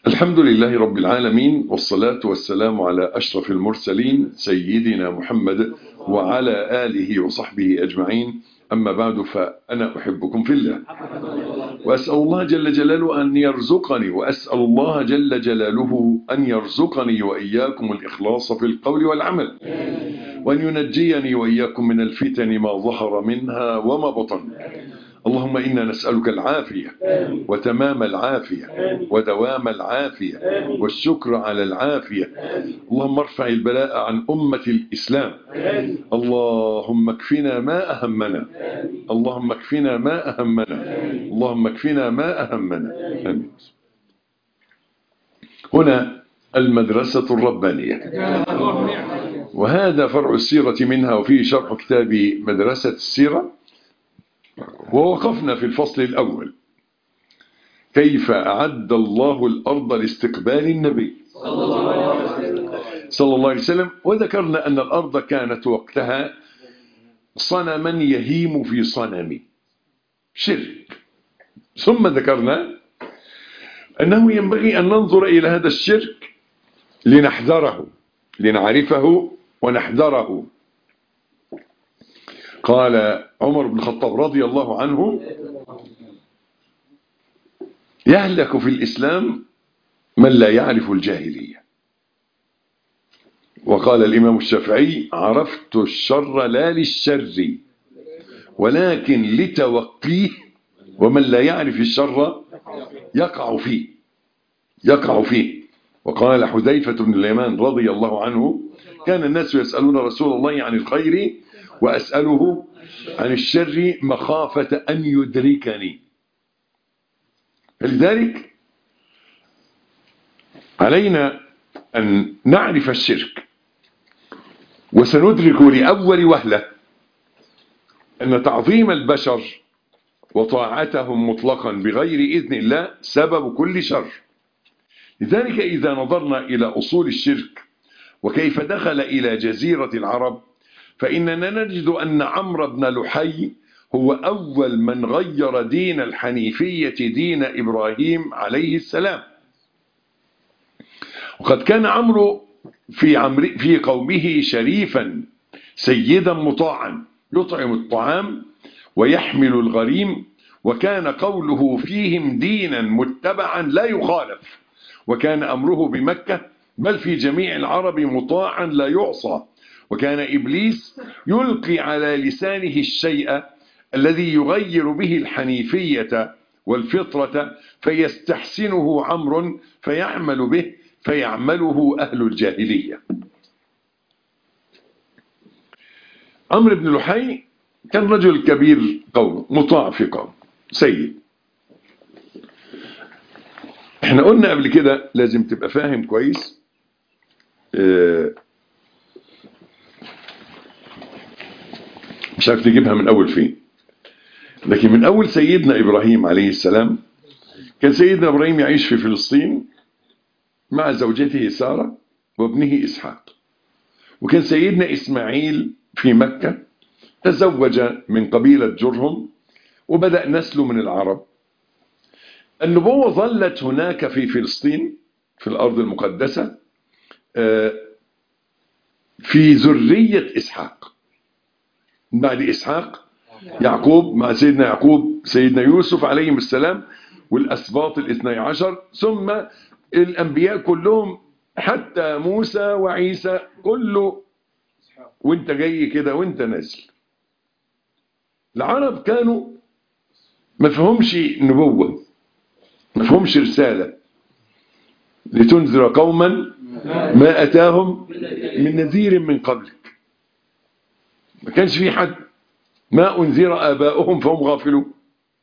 الحمد لله رب العالمين والصلاة والسلام على أشرف المرسلين سيدنا محمد وعلى آله وصحبه أجمعين أما بعد فأنا أحبكم في الله وأسأل الله جل جلاله أن يرزقني وأسأل الله جل جلاله أن يرزقني وإياكم الإخلاص في القول والعمل وأن ينجيني وإياكم من الفتن ما ظهر منها وما بطن اللهم إنا نسألك العافية وتمام العافية ودوام العافية والشكر على العافية اللهم ارفع البلاء عن أمة الإسلام اللهم اكفنا ما أهمنا اللهم اكفنا ما أهمنا اللهم اكفنا ما أهمنا آمين هنا المدرسة الربانية وهذا فرع السيرة منها وفيه شرح كتاب مدرسة السيرة ووقفنا في الفصل الأول كيف أعد الله الأرض لاستقبال النبي صلى الله عليه وسلم وذكرنا أن الأرض كانت وقتها صنما يهيم في صنم شرك ثم ذكرنا أنه ينبغي أن ننظر إلى هذا الشرك لنحذره لنعرفه ونحذره قال عمر بن الخطاب رضي الله عنه يهلك في الإسلام من لا يعرف الجاهلية وقال الإمام الشافعي عرفت الشر لا للشر ولكن لتوقيه ومن لا يعرف الشر يقع فيه يقع فيه وقال حذيفة بن اليمان رضي الله عنه كان الناس يسألون رسول الله عن الخير وأسأله عن الشر مخافة أن يدركني لذلك علينا أن نعرف الشرك وسندرك لأول وهلة أن تعظيم البشر وطاعتهم مطلقا بغير إذن الله سبب كل شر لذلك إذا نظرنا إلى أصول الشرك وكيف دخل إلى جزيرة العرب فإننا نجد أن عمرو بن لحي هو أول من غير دين الحنيفية دين إبراهيم عليه السلام وقد كان عمرو في, عمر في قومه شريفا سيدا مطاعا يطعم الطعام ويحمل الغريم وكان قوله فيهم دينا متبعا لا يخالف وكان أمره بمكة بل في جميع العرب مطاعا لا يعصى وكان إبليس يلقي على لسانه الشيء الذي يغير به الحنيفية والفطرة فيستحسنه عمر فيعمل به فيعمله أهل الجاهلية عمرو بن لحي كان رجل كبير قوم مطاع في قوم سيد احنا قلنا قبل كده لازم تبقى فاهم كويس اه مش عارف تجيبها من أول فين لكن من أول سيدنا إبراهيم عليه السلام كان سيدنا إبراهيم يعيش في فلسطين مع زوجته سارة وابنه إسحاق وكان سيدنا إسماعيل في مكة تزوج من قبيلة جرهم وبدأ نسله من العرب النبوة ظلت هناك في فلسطين في الأرض المقدسة في ذرية إسحاق بعد إسحاق يعقوب مع سيدنا يعقوب سيدنا يوسف عليهم السلام والأسباط الاثني عشر ثم الأنبياء كلهم حتى موسى وعيسى كله وانت جاي كده وانت نازل العرب كانوا ما فهمش نبوة ما فهمش رسالة لتنذر قوما ما أتاهم من نذير من قبلك ما كانش في حد ما أنذر آباؤهم فهم غافلون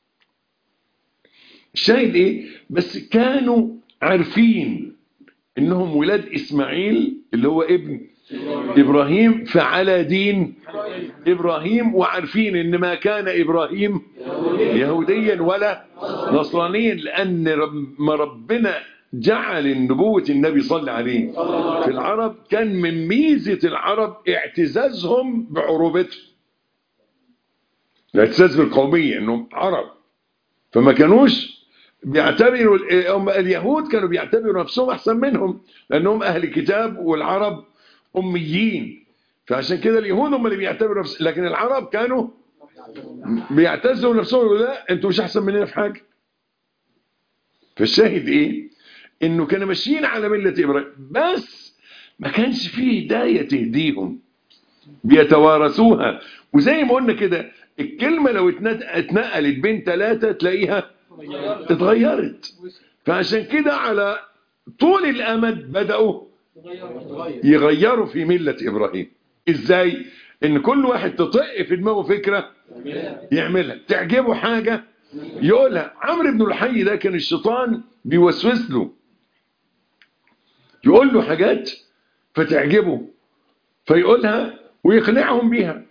الشاهد إيه بس كانوا عارفين إنهم ولاد إسماعيل اللي هو ابن إبراهيم فعلى دين إبراهيم وعارفين إن ما كان إبراهيم يهوديا ولا نصرانيا لأن رب ما ربنا جعل النبوة النبي صلى عليه في العرب كان من ميزة العرب اعتزازهم بعروبتهم الاعتزاز بالقومية انهم عرب فما كانوش بيعتبروا هم اليهود كانوا بيعتبروا نفسهم احسن منهم لانهم اهل كتاب والعرب اميين فعشان كده اليهود هم اللي بيعتبروا نفسهم لكن العرب كانوا بيعتزوا نفسهم يقولوا لا انتوا مش احسن مننا في حاجه فالشاهد ايه انه كانوا ماشيين على مله ابراهيم بس ما كانش فيه هدايه تهديهم بيتوارثوها وزي ما قلنا كده الكلمه لو اتنقلت بين ثلاثه تلاقيها اتغيرت فعشان كده على طول الامد بداوا يغيروا في مله ابراهيم ازاي ان كل واحد تطق في دماغه فكره يعملها تعجبه حاجه يقولها عمرو بن الحي ده كان الشيطان بيوسوس له يقول له حاجات فتعجبه فيقولها ويقنعهم بيها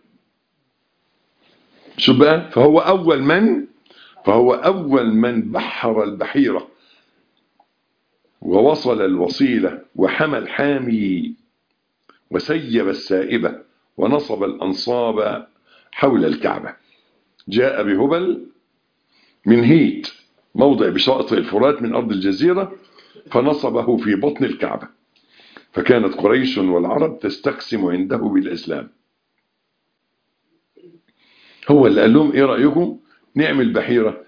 شو بقى فهو أول من فهو أول من بحر البحيرة ووصل الوصيلة وحمى الحامي وسيب السائبة ونصب الأنصاب حول الكعبة جاء بهبل من هيت موضع بشاطئ الفرات من أرض الجزيرة فنصبه في بطن الكعبة فكانت قريش والعرب تستقسم عنده بالإسلام هو اللي قال لهم ايه رأيكم نعمل بحيرة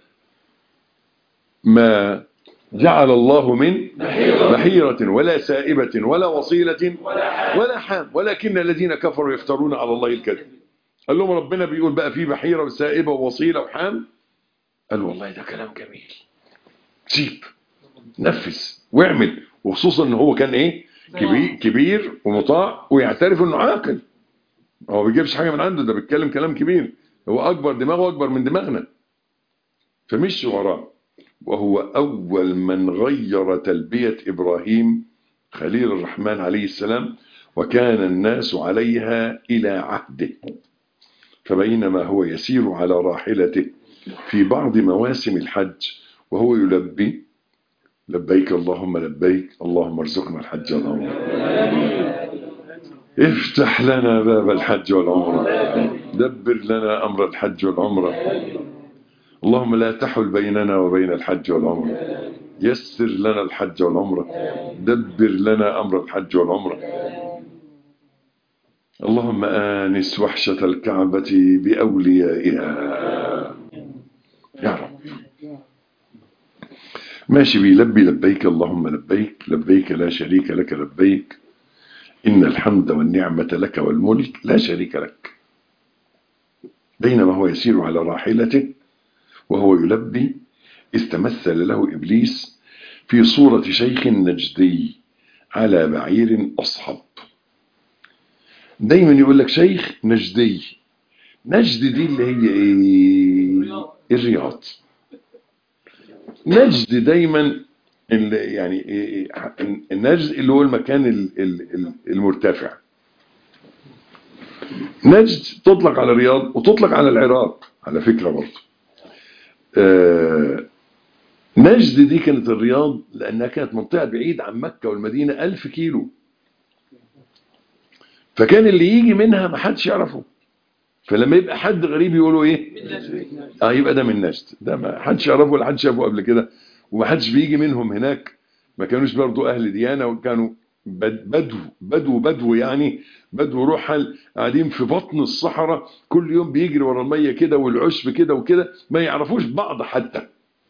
ما جعل الله من بحيرة ولا سائبة ولا وصيلة ولا حام ولكن الذين كفروا يفترون على الله الكذب قال لهم ربنا بيقول بقى في بحيرة وسائبة ووصيلة وحام قال والله ده كلام جميل سيب نفذ واعمل وخصوصا ان هو كان ايه كبير, كبير ومطاع ويعترف انه عاقل هو ما بيجيبش حاجه من عنده ده بيتكلم كلام كبير هو اكبر دماغه اكبر من دماغنا فمشي وراه وهو اول من غير تلبيه ابراهيم خليل الرحمن عليه السلام وكان الناس عليها الى عهده فبينما هو يسير على راحلته في بعض مواسم الحج وهو يلبي لبيك اللهم لبيك اللهم ارزقنا الحج والعمرة افتح لنا باب الحج والعمرة دبر لنا أمر الحج والعمرة اللهم لا تحل بيننا وبين الحج والعمرة يسر لنا الحج والعمرة دبر لنا أمر الحج والعمرة اللهم آنس وحشة الكعبة بأوليائها يا رب ماشي بيلبي لبيك اللهم لبيك لبيك لا شريك لك لبيك إن الحمد والنعمة لك والملك لا شريك لك بينما هو يسير على راحلته وهو يلبي استمثل له إبليس في صورة شيخ نجدي على بعير أصحب دايما يقول لك شيخ نجدي نجد دي اللي هي ايه الرياض نجد دايما اللي يعني النجد اللي هو المكان المرتفع نجد تطلق على الرياض وتطلق على العراق على فكرة برضه آه نجد دي كانت الرياض لأنها كانت منطقة بعيد عن مكة والمدينة ألف كيلو فكان اللي يجي منها ما حدش يعرفه فلما يبقى حد غريب يقولوا ايه اه يبقى ده من نجد ده ما حدش يعرفه ولا حدش شافه قبل كده وما حدش بيجي منهم هناك ما كانوش برضو اهل ديانه وكانوا بدو بدو بدو يعني بدو رحل قاعدين في بطن الصحراء كل يوم بيجري ورا الميه كده والعشب كده وكده ما يعرفوش بعض حتى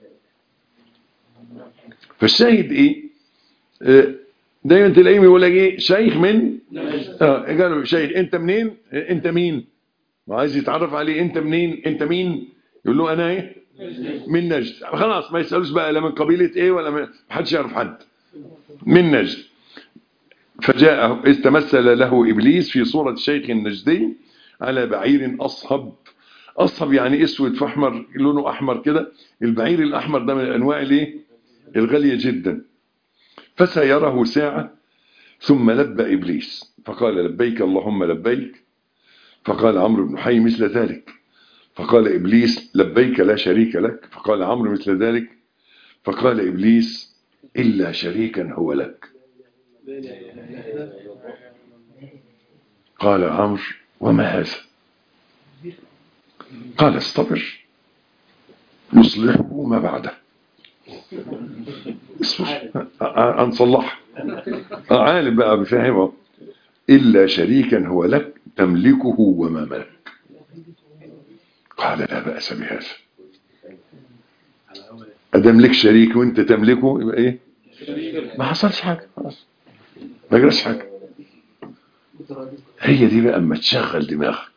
فالشاهد ايه آه دايما تلاقيهم يقول لك ايه شيخ من اه قالوا شيخ انت منين انت مين وعايز يتعرف عليه انت منين انت مين يقول له انا ايه من نجد خلاص ما يسالوش بقى لا من قبيله ايه ولا من حدش يعرف حد من نجد فجاء استمثل له ابليس في صوره شيخ نجدي على بعير اصهب اصهب يعني اسود في احمر لونه احمر كده البعير الاحمر ده من الانواع الايه الغاليه جدا فسيره ساعه ثم لبى ابليس فقال لبيك اللهم لبيك فقال عمرو بن حي مثل ذلك فقال إبليس لبيك لا شريك لك فقال عمرو مثل ذلك فقال إبليس إلا شريكا هو لك قال عمرو وما هذا قال اصطبر يصلحه ما بعده اصبر هنصلحها عالم بقى بفهمه إلا شريكا هو لك تملكه وما ملك قال لا بأس بهذا أدم لك شريك وانت تملكه يبقى ايه ما حصلش حاجة خلاص ما جراش حاجة هي دي بقى اما تشغل دماغك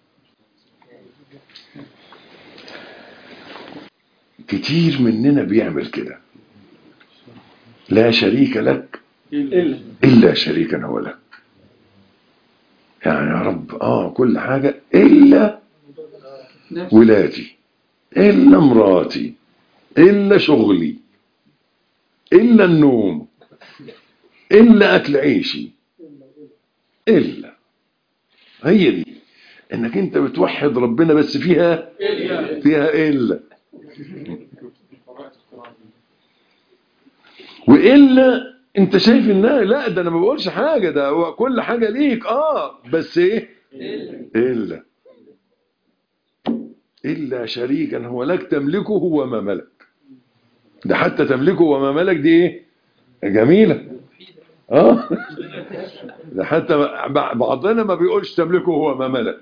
كتير مننا بيعمل كده لا شريك لك إلا شريكا هو لك يعني يا رب آه كل حاجة إلا ولادي إلا مراتي إلا شغلي إلا النوم إلا أكل عيشي إلا هي دي إنك أنت بتوحد ربنا بس فيها فيها إلا وإلا أنت شايف إنها لا ده أنا ما بقولش حاجة ده هو كل حاجة ليك آه بس إيه إلا إلا شريكا هو لك تملكه هو ما ملك ده حتى تملكه وما ملك دي إيه جميلة اه ده حتى بعضنا ما بيقولش تملكه هو ما ملك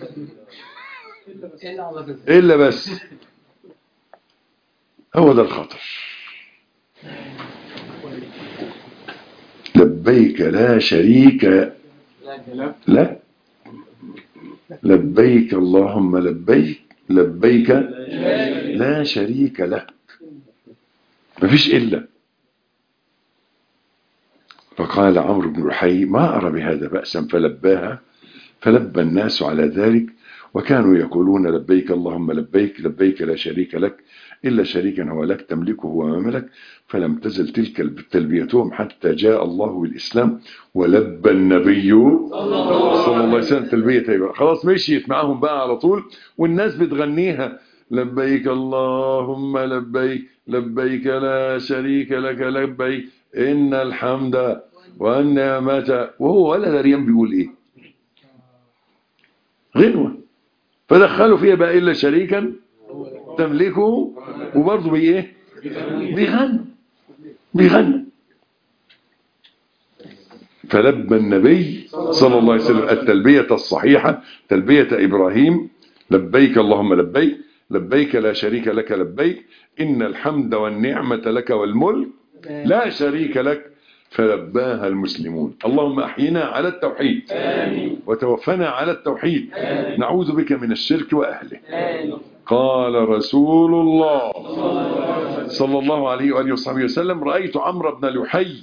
الا بس هو ده الخطر لبيك لا شريك لك لبيك اللهم لبيك لبيك لا شريك لك مفيش إلا فقال عمرو بن رحي ما أرى بهذا بأسا فلباها فلبى الناس على ذلك وكانوا يقولون لبيك اللهم لبيك لبيك لا شريك لك إلا شريكا هو لك تملكه وما ملك فلم تزل تلك تلبيتهم حتى جاء الله بالإسلام ولبى النبي صلى الله عليه وسلم تلبية خلاص مشيت معهم بقى على طول والناس بتغنيها لبيك اللهم لبيك لبيك لا شريك لك لبيك إن الحمد والنعمة وهو ولا دريان بيقول إيه غنوة فدخلوا فيها بقى إلا شريكا تملكه وبرضه بإيه بيغنى بيغنى فلبى النبي صلى الله عليه وسلم التلبية الصحيحة تلبية إبراهيم لبيك اللهم لبيك لبيك لا شريك لك لبيك إن الحمد والنعمة لك والملك لا شريك لك فلباها المسلمون اللهم أحينا على التوحيد آمين. وتوفنا على التوحيد آمين. نعوذ بك من الشرك وأهله آمين. قال رسول الله صلى الله عليه وآله وصحبه وسلم رأيت عمرو بن لحي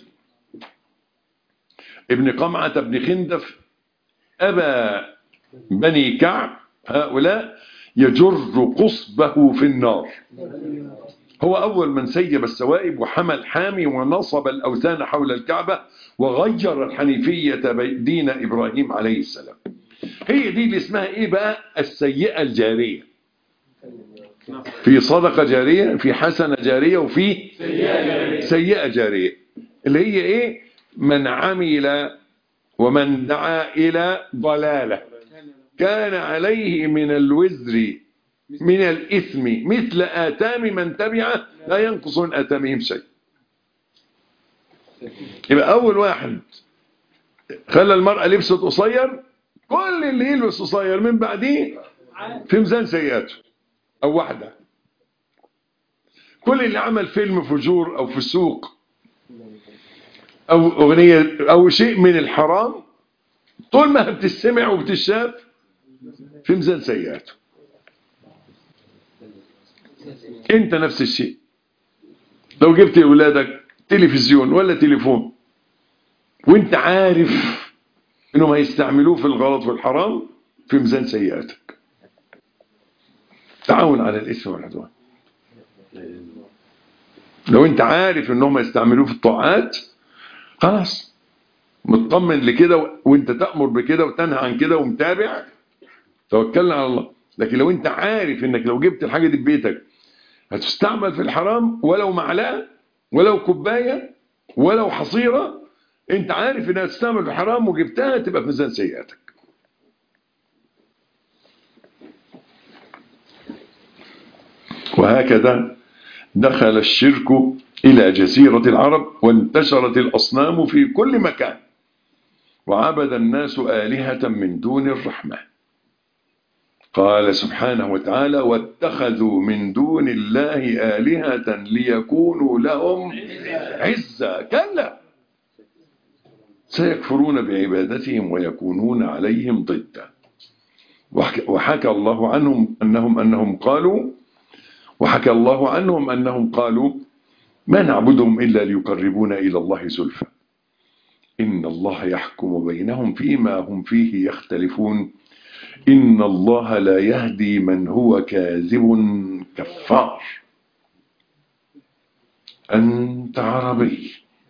ابن قمعة بن خندف أبا بني كعب هؤلاء يجر قصبه في النار هو أول من سيب السوائب وحمى الحامي ونصب الأوثان حول الكعبة وغير الحنيفية دين إبراهيم عليه السلام هي دي اللي اسمها إيه بقى السيئة الجارية في صدقة جارية في حسنة جارية وفي سيئة جارية اللي هي إيه من عمل ومن دعا إلى ضلالة كان عليه من الوزر من الإثم مثل آتام من تبعه لا ينقص من آتامهم شيء يبقى أول واحد خلى المرأة لبست قصير كل اللي يلبس قصير من بعديه في ميزان سيئاته أو واحدة كل اللي عمل فيلم فجور أو فسوق أو أغنية أو شيء من الحرام طول ما بتسمع وبتشاف في ميزان سيئاته انت نفس الشيء لو جبت اولادك تلفزيون ولا تليفون وانت عارف انهم هيستعملوه في الغلط والحرام في ميزان سيئاتك تعاون على الاثم والعدوان لو انت عارف انهم هيستعملوه في الطاعات خلاص مطمن لكده وانت تأمر بكده وتنهى عن كده ومتابع توكلنا على الله لكن لو انت عارف انك لو جبت الحاجة دي في بيتك هتستعمل في الحرام ولو معلقة ولو كوباية ولو حصيرة انت عارف انها تستعمل في الحرام وجبتها تبقى في ميزان سيئاتك وهكذا دخل الشرك إلى جزيرة العرب وانتشرت الأصنام في كل مكان وعبد الناس آلهة من دون الرحمة قال سبحانه وتعالى واتخذوا من دون الله آلهة ليكونوا لهم عزا كلا سيكفرون بعبادتهم ويكونون عليهم ضدا وحكى الله عنهم أنهم أنهم قالوا وحكى الله عنهم أنهم قالوا ما نعبدهم إلا ليقربونا إلى الله زلفى إن الله يحكم بينهم فيما هم فيه يختلفون إن الله لا يهدي من هو كاذب كفار أنت عربي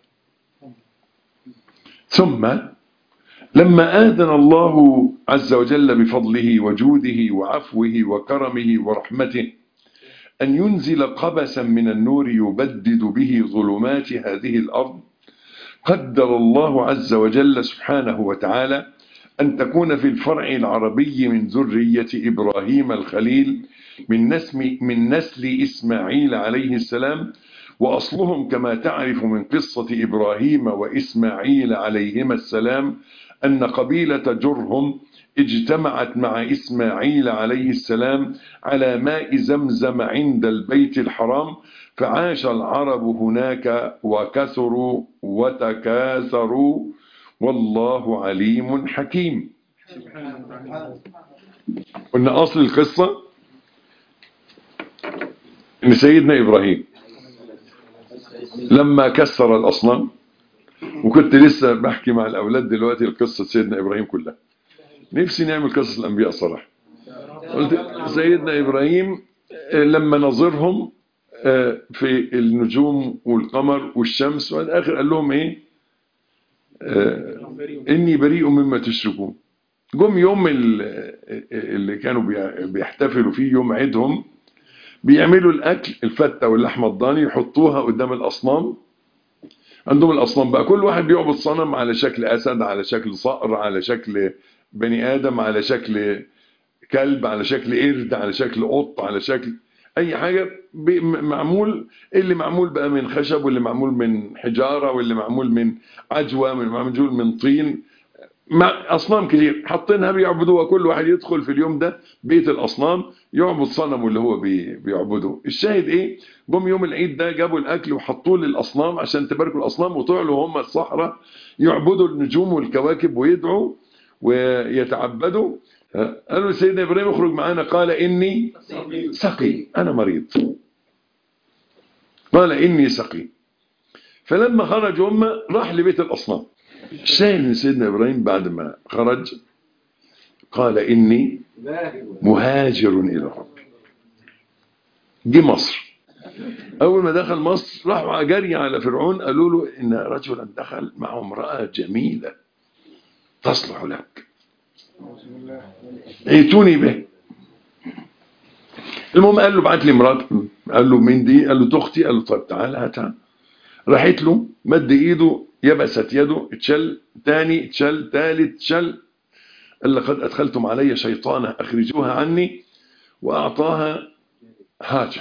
ثم لما آذن الله عز وجل بفضله وجوده وعفوه وكرمه ورحمته أن ينزل قبسا من النور يبدد به ظلمات هذه الأرض قدر الله عز وجل سبحانه وتعالى أن تكون في الفرع العربي من ذرية إبراهيم الخليل من نسل, من نسل إسماعيل عليه السلام وأصلهم كما تعرف من قصة إبراهيم وإسماعيل عليهما السلام أن قبيلة جرهم اجتمعت مع إسماعيل عليه السلام على ماء زمزم عند البيت الحرام فعاش العرب هناك وكثروا وتكاثروا والله عليم حكيم قلنا أصل القصة إن سيدنا إبراهيم لما كسر الأصنام وكنت لسه بحكي مع الأولاد دلوقتي القصة سيدنا إبراهيم كلها نفسي نعمل قصص الأنبياء صراحة قلت سيدنا إبراهيم لما نظرهم في النجوم والقمر والشمس والآخر قال لهم إيه إني بريء مما تشركون جم يوم اللي كانوا بيحتفلوا فيه يوم عيدهم بيعملوا الأكل الفتة واللحمة الضاني يحطوها قدام الأصنام عندهم الأصنام بقى كل واحد بيعبد صنم على شكل أسد على شكل صقر على شكل بني آدم على شكل كلب على شكل قرد على شكل قط على شكل أي حاجة معمول اللي معمول بقى من خشب واللي معمول من حجارة واللي معمول من عجوة واللي معمول من طين مع أصنام كتير حاطينها بيعبدوها كل واحد يدخل في اليوم ده بيت الأصنام يعبد صنمه اللي هو بي بيعبده الشاهد إيه جم يوم العيد ده جابوا الأكل وحطوه للأصنام عشان تباركوا الأصنام وطلعوا هم الصحراء يعبدوا النجوم والكواكب ويدعوا ويتعبدوا قالوا سيدنا إبراهيم اخرج معانا قال إني سقي أنا مريض قال إني سقي فلما خرج هم راح لبيت الأصنام الشاهد من سيدنا إبراهيم بعد ما خرج قال إني مهاجر إلى ربي دي مصر أول ما دخل مصر راحوا جري على فرعون قالوا له إن رجلا دخل معه امرأة جميلة تصلح لك ائتوني به المهم قال له بعت لي مرات قال له مين دي قال له تختي قال له طيب تعال هاتها راحت له مد ايده يبست يده اتشل تاني اتشل تالت اتشل قال لقد ادخلتم علي شيطانة اخرجوها عني واعطاها هاجر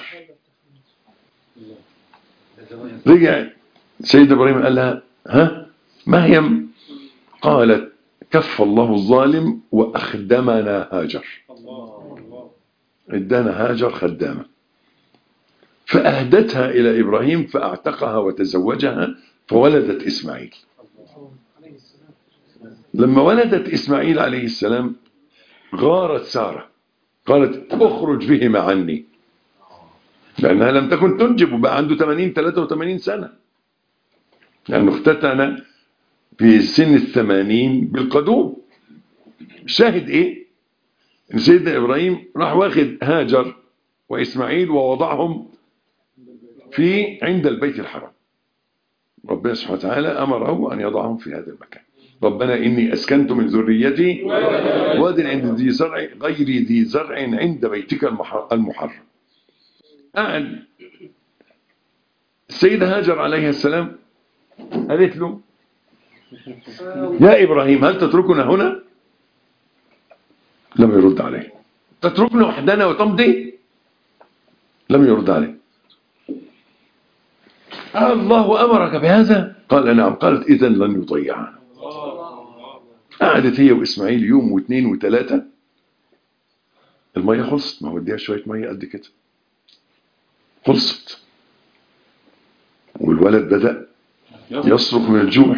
رجع سيد ابراهيم قال لها ها ما هي قالت كف الله الظالم واخدمنا هاجر ادانا هاجر خدامه فأهدتها إلى إبراهيم فأعتقها وتزوجها فولدت إسماعيل لما ولدت إسماعيل عليه السلام غارت سارة قالت اخرج بهما عني لأنها لم تكن تنجب وبقى عنده 80 83 سنة لأنه اختتن في سن الثمانين بالقدوم شاهد إيه إن سيدنا إبراهيم راح واخد هاجر وإسماعيل ووضعهم في عند البيت الحرام ربنا سبحانه وتعالى أمره أن يضعهم في هذا المكان ربنا إني أسكنت من ذريتي واد عند ذي زرع غير ذي زرع عند بيتك المحرم قاعد السيدة هاجر عليه السلام قالت له يا إبراهيم هل تتركنا هنا لم يرد عليه تتركنا وحدنا وتمضي لم يرد عليه الله أمرك بهذا قال نعم قالت إذا لن يضيعنا قعدت هي وإسماعيل يوم واثنين وثلاثة المية خلصت ما هو اديها شوية مية قد كده خلصت والولد بدأ يصرخ من الجوع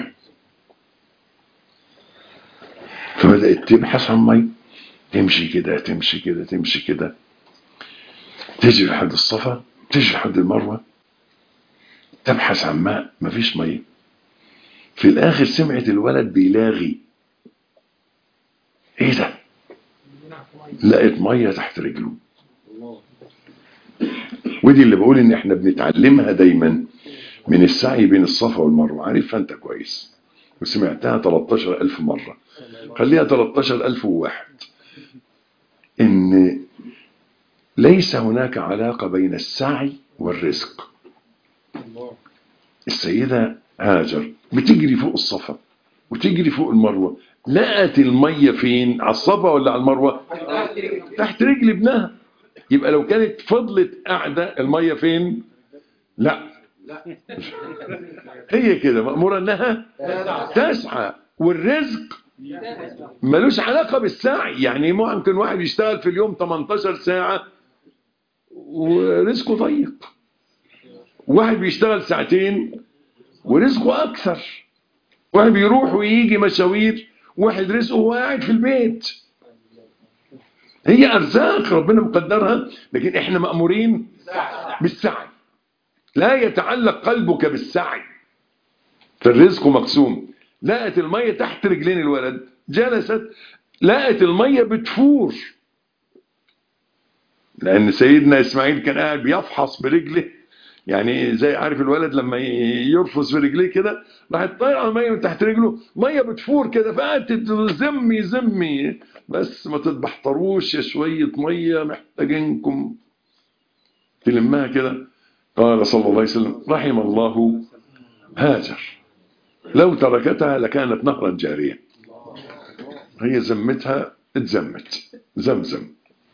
فبدأت تبحث عن مية تمشي كده تمشي كده تمشي كده تجري لحد الصفا تجري لحد المروة تبحث عن ماء مفيش مية في الآخر سمعت الولد بيلاغي ايه ده لقيت مية تحت رجله ودي اللي بقول ان احنا بنتعلمها دايما من السعي بين الصفا والمروة عارفها انت كويس وسمعتها 13000 مرة خليها 13001 ان ليس هناك علاقة بين السعي والرزق السيدة هاجر بتجري فوق الصفا وتجري فوق المروة لقت المية فين على الصفا ولا على المروة تحت رجل ابنها يبقى لو كانت فضلت قاعدة المية فين لا هي كده مأمورة انها تسعى والرزق ملوش علاقة بالسعي يعني ممكن واحد يشتغل في اليوم 18 ساعة ورزقه ضيق واحد بيشتغل ساعتين ورزقه أكثر واحد بيروح ويجي مشاوير واحد رزقه وهو قاعد في البيت هي أرزاق ربنا مقدرها لكن احنا مأمورين بالسعي لا يتعلق قلبك بالسعي فالرزق مقسوم لقت المية تحت رجلين الولد جلست لقت المية بتفور لأن سيدنا إسماعيل كان قاعد بيفحص برجله يعني زي عارف الولد لما يرفس برجليه كده راحت طايره على الميه من تحت رجله ميه بتفور كده فقعدت زمي زمي بس ما تتبحتروش يا شويه ميه محتاجينكم تلمها كده قال صلى الله عليه وسلم رحم الله هاجر لو تركتها لكانت نهرا جاريا هي زمتها اتزمت زمزم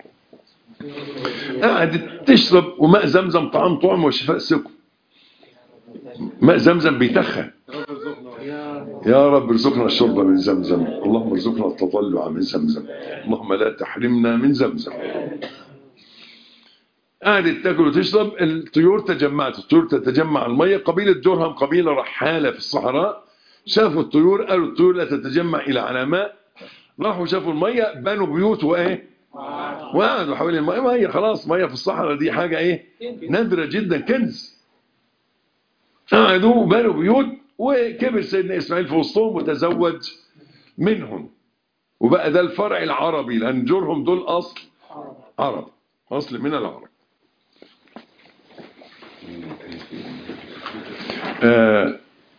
قعدت تشرب وماء زمزم طعام طعم وشفاء سكم ماء زمزم بيتخن يا رب ارزقنا الشرب من زمزم اللهم ارزقنا التطلع من زمزم اللهم لا تحرمنا من زمزم قعدت تاكل وتشرب الطيور تجمعت الطيور تتجمع الميه قبيله جرهم قبيله رحاله في الصحراء شافوا الطيور قالوا الطيور لا تتجمع الى على ماء راحوا شافوا الميه بنوا بيوت وايه وقعدوا حوالين الميه ميه خلاص ميه في الصحراء دي حاجه ايه نادره جدا كنز قعدوا بنوا بيوت وكبر سيدنا اسماعيل في وسطهم وتزوج منهم وبقى ده الفرع العربي لان جرهم دول اصل عرب اصل من العرب آه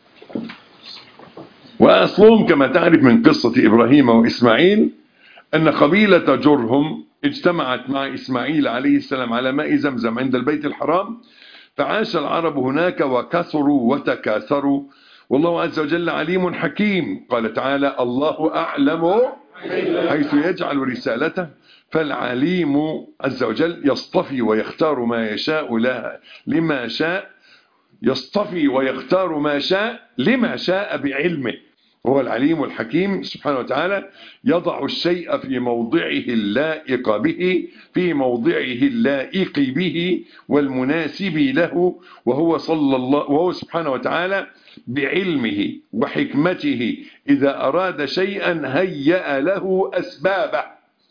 وأصلهم كما تعرف من قصة إبراهيم وإسماعيل أن قبيلة جرهم اجتمعت مع إسماعيل عليه السلام على ماء زمزم عند البيت الحرام فعاش العرب هناك وكثروا وتكاثروا والله عز وجل عليم حكيم قال تعالى الله أعلم حيث يجعل رسالته فالعليم عز وجل يصطفي ويختار ما يشاء لها لما شاء يصطفي ويختار ما شاء لما شاء بعلمه هو العليم الحكيم سبحانه وتعالى يضع الشيء في موضعه اللائق به في موضعه اللائق به والمناسب له وهو صلى الله وهو سبحانه وتعالى بعلمه وحكمته إذا أراد شيئا هيأ له أسبابه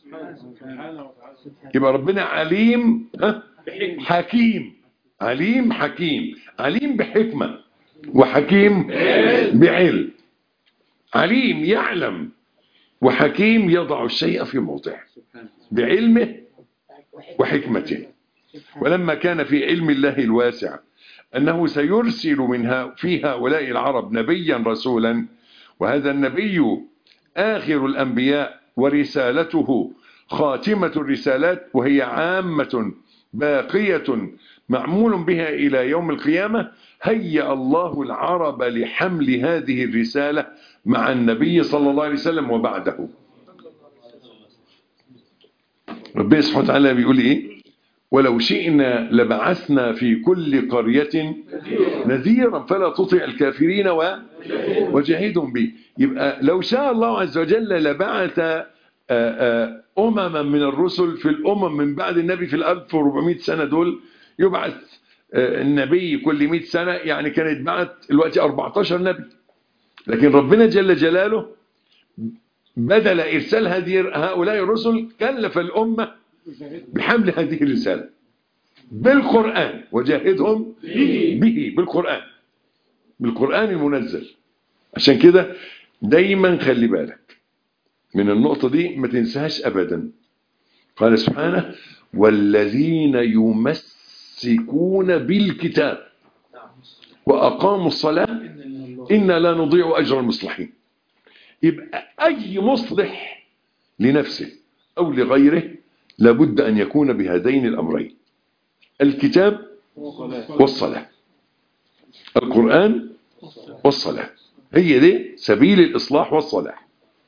يبقى ربنا عليم حكيم عليم حكيم عليم بحكمة وحكيم بعلم عليم يعلم وحكيم يضع الشيء في موضعه بعلمه وحكمته ولما كان في علم الله الواسع أنه سيرسل منها في هؤلاء العرب نبيا رسولا وهذا النبي آخر الأنبياء ورسالته خاتمة الرسالات وهي عامة باقية معمول بها إلى يوم القيامة هيأ الله العرب لحمل هذه الرسالة مع النبي صلى الله عليه وسلم وبعده ربنا سبحانه وتعالى بيقول إيه ولو شئنا لبعثنا في كل قرية نذيرا فلا تطع الكافرين و... وجاهدهم به يبقى لو شاء الله عز وجل لبعث آه، آه، أمما من الرسل في الأمم من بعد النبي في الألف وربعمائة سنة دول يبعث آه، النبي كل مئة سنة يعني كان يتبعث الوقت 14 نبي لكن ربنا جل جلاله بدل إرسال هذه هؤلاء الرسل كلف الأمة بحمل هذه الرسالة بالقرآن وجاهدهم به بالقرآن بالقرآن المنزل عشان كده دايما خلي بالك من النقطة دي ما تنساهاش أبدا قال سبحانه والذين يمسكون بالكتاب وأقاموا الصلاة إنا لا نضيع أجر المصلحين يبقى أي مصلح لنفسه أو لغيره لابد أن يكون بهذين الأمرين الكتاب والصلاة القرآن والصلاة هي دي سبيل الإصلاح والصلاح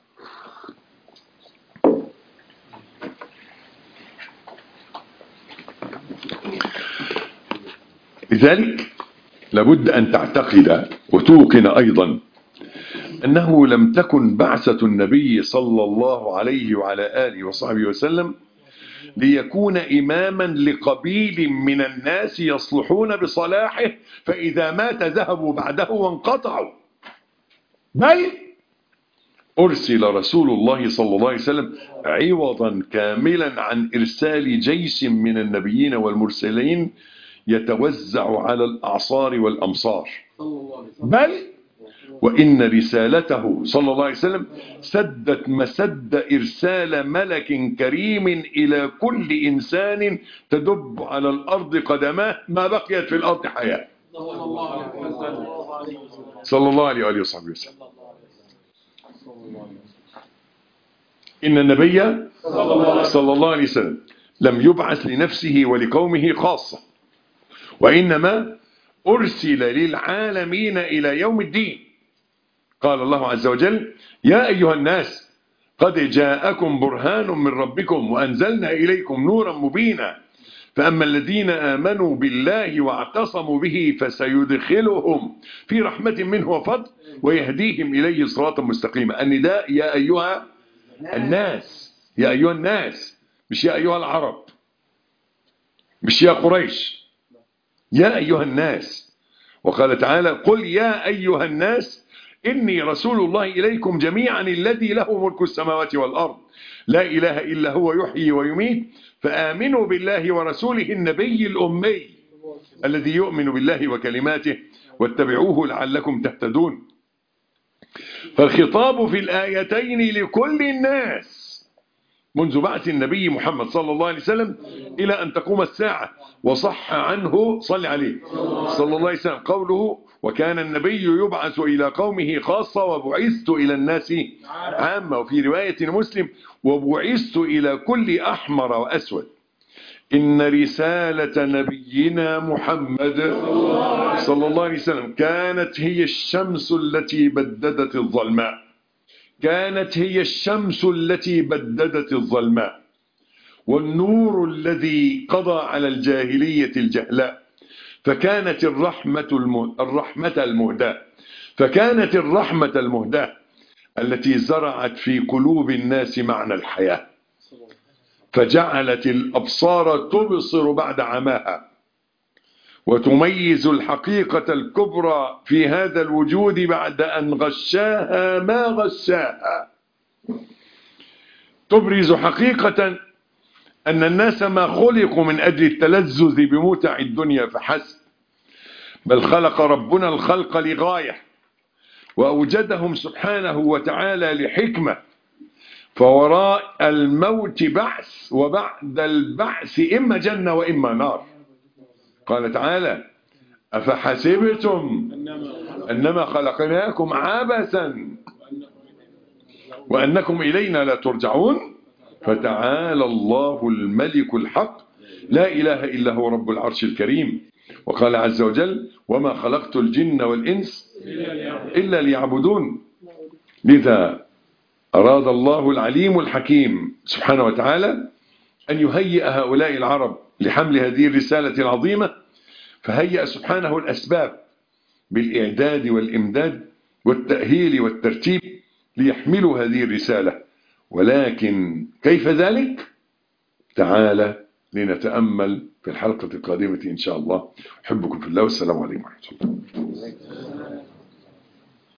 لذلك لابد أن تعتقد وتوقن أيضا أنه لم تكن بعثة النبي صلى الله عليه وعلى آله وصحبه وسلم ليكون إماما لقبيل من الناس يصلحون بصلاحه فإذا مات ذهبوا بعده وانقطعوا بل أرسل رسول الله صلى الله عليه وسلم عوضا كاملا عن إرسال جيش من النبيين والمرسلين يتوزع على الأعصار والأمصار بل وإن رسالته صلى الله عليه وسلم سدت مسد إرسال ملك كريم إلى كل إنسان تدب على الأرض قدماه ما بقيت في الأرض حياة صلى الله عليه وآله وصحبه وسلم إن النبي صلى الله عليه وسلم لم يبعث لنفسه ولقومه خاصة وإنما أرسل للعالمين إلى يوم الدين قال الله عز وجل يا أيها الناس قد جاءكم برهان من ربكم وأنزلنا إليكم نورا مبينا فأما الذين آمنوا بالله واعتصموا به فسيدخلهم في رحمة منه وفضل ويهديهم إليه صراطا مستقيما النداء يا أيها الناس يا أيها الناس مش يا أيها العرب مش يا قريش يا أيها الناس وقال تعالى قل يا أيها الناس إني رسول الله إليكم جميعا الذي له ملك السماوات والأرض لا إله إلا هو يحيي ويميت فآمنوا بالله ورسوله النبي الأمي الذي يؤمن بالله وكلماته واتبعوه لعلكم تهتدون فالخطاب في الآيتين لكل الناس منذ بعث النبي محمد صلى الله عليه وسلم إلى أن تقوم الساعة وصح عنه صلى عليه صلى الله عليه وسلم قوله وكان النبي يبعث إلى قومه خاصة وبعثت إلى الناس عامة وفي رواية مسلم وبعثت إلى كل أحمر وأسود إن رسالة نبينا محمد صلى الله عليه وسلم كانت هي الشمس التي بددت الظلماء كانت هي الشمس التي بددت الظلماء والنور الذي قضى على الجاهلية الجهلاء فكانت الرحمة, الم... الرحمة المهداة فكانت الرحمة المهداة التي زرعت في قلوب الناس معنى الحياة فجعلت الأبصار تبصر بعد عماها وتميز الحقيقة الكبرى في هذا الوجود بعد أن غشاها ما غشاها تبرز حقيقة أن الناس ما خلقوا من أجل التلذذ بمتع الدنيا فحسب بل خلق ربنا الخلق لغاية وأوجدهم سبحانه وتعالى لحكمة فوراء الموت بعث وبعد البعث إما جنة وإما نار قال تعالى أفحسبتم أنما خلقناكم عبثا وأنكم إلينا لا ترجعون فتعالى الله الملك الحق لا إله إلا هو رب العرش الكريم وقال عز وجل وما خلقت الجن والإنس إلا ليعبدون لذا أراد الله العليم الحكيم سبحانه وتعالى أن يهيئ هؤلاء العرب لحمل هذه الرسالة العظيمة فهيأ سبحانه الأسباب بالإعداد والإمداد والتأهيل والترتيب ليحملوا هذه الرسالة ولكن كيف ذلك؟ تعالى لنتأمل في الحلقة القادمة إن شاء الله أحبكم في الله والسلام عليكم ورحمة الله